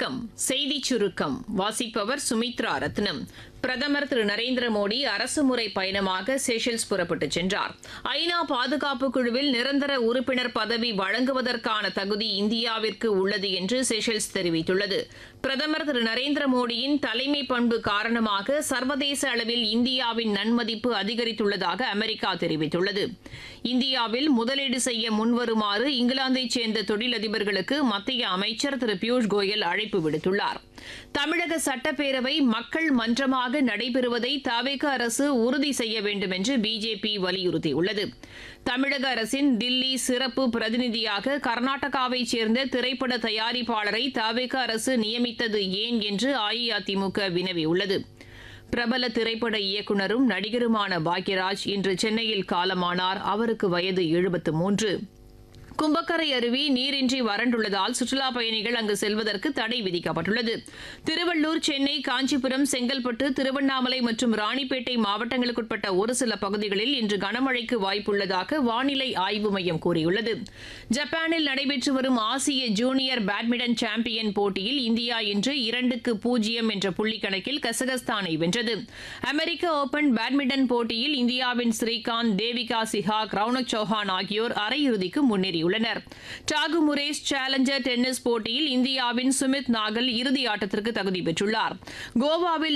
வணக்கம் செய்தி சுருக்கம் வாசிப்பவர் சுமித்ரா ரத்னம் பிரதமர் திரு நரேந்திர மோடி அரசுமுறை பயணமாக செஷல்ஸ் புறப்பட்டுச் சென்றார் ஐநா பாதுகாப்பு குழுவில் நிரந்தர உறுப்பினர் பதவி வழங்குவதற்கான தகுதி இந்தியாவிற்கு உள்ளது என்று செஷல்ஸ் தெரிவித்துள்ளது பிரதமர் திரு நரேந்திர மோடியின் தலைமை பண்பு காரணமாக சர்வதேச அளவில் இந்தியாவின் நன்மதிப்பு அதிகரித்துள்ளதாக அமெரிக்கா தெரிவித்துள்ளது இந்தியாவில் முதலீடு செய்ய முன்வருமாறு இங்கிலாந்தைச் சேர்ந்த தொழிலதிபர்களுக்கு மத்திய அமைச்சர் திரு பியூஷ் கோயல் அழைப்பு விடுத்துள்ளார் தமிழக சட்டப்பேரவை மக்கள் மன்றமாக நடைபெறுவதை தவிக அரசு உறுதி செய்ய வேண்டும் என்று பிஜேபி வலியுறுத்தியுள்ளது தமிழக அரசின் தில்லி சிறப்பு பிரதிநிதியாக கர்நாடகாவைச் சேர்ந்த திரைப்பட தயாரிப்பாளரை தவிக அரசு நியமித்தது ஏன் என்று அஇஅதிமுக வினவியுள்ளது பிரபல திரைப்பட இயக்குனரும் நடிகருமான பாக்யராஜ் இன்று சென்னையில் காலமானார் அவருக்கு வயது எழுபத்து மூன்று கும்பக்கரை அருவி நீரின்றி வறண்டுள்ளதால் சுற்றுலாப் பயணிகள் அங்கு செல்வதற்கு தடை விதிக்கப்பட்டுள்ளது திருவள்ளூர் சென்னை காஞ்சிபுரம் செங்கல்பட்டு திருவண்ணாமலை மற்றும் ராணிப்பேட்டை மாவட்டங்களுக்குட்பட்ட ஒரு சில பகுதிகளில் இன்று கனமழைக்கு வாய்ப்புள்ளதாக வானிலை ஆய்வு மையம் கூறியுள்ளது ஜப்பானில் நடைபெற்று வரும் ஆசிய ஜூனியர் பேட்மிண்டன் சாம்பியன் போட்டியில் இந்தியா இன்று இரண்டுக்கு பூஜ்ஜியம் என்ற புள்ளி கணக்கில் கசகஸ்தானை வென்றது அமெரிக்க ஓபன் பேட்மிண்டன் போட்டியில் இந்தியாவின் ஸ்ரீகாந்த் தேவிகா சிஹாக் ரவுனக் சௌஹான் ஆகியோர் அரையிறுதிக்கு முன்னேறியுள்ளனர் டாகு முரேஸ் சேலஞ்சர் டென்னிஸ் போட்டியில் இந்தியாவின் சுமித் நாகல் இறுதி ஆட்டத்திற்கு தகுதி பெற்றுள்ளார் கோவாவில்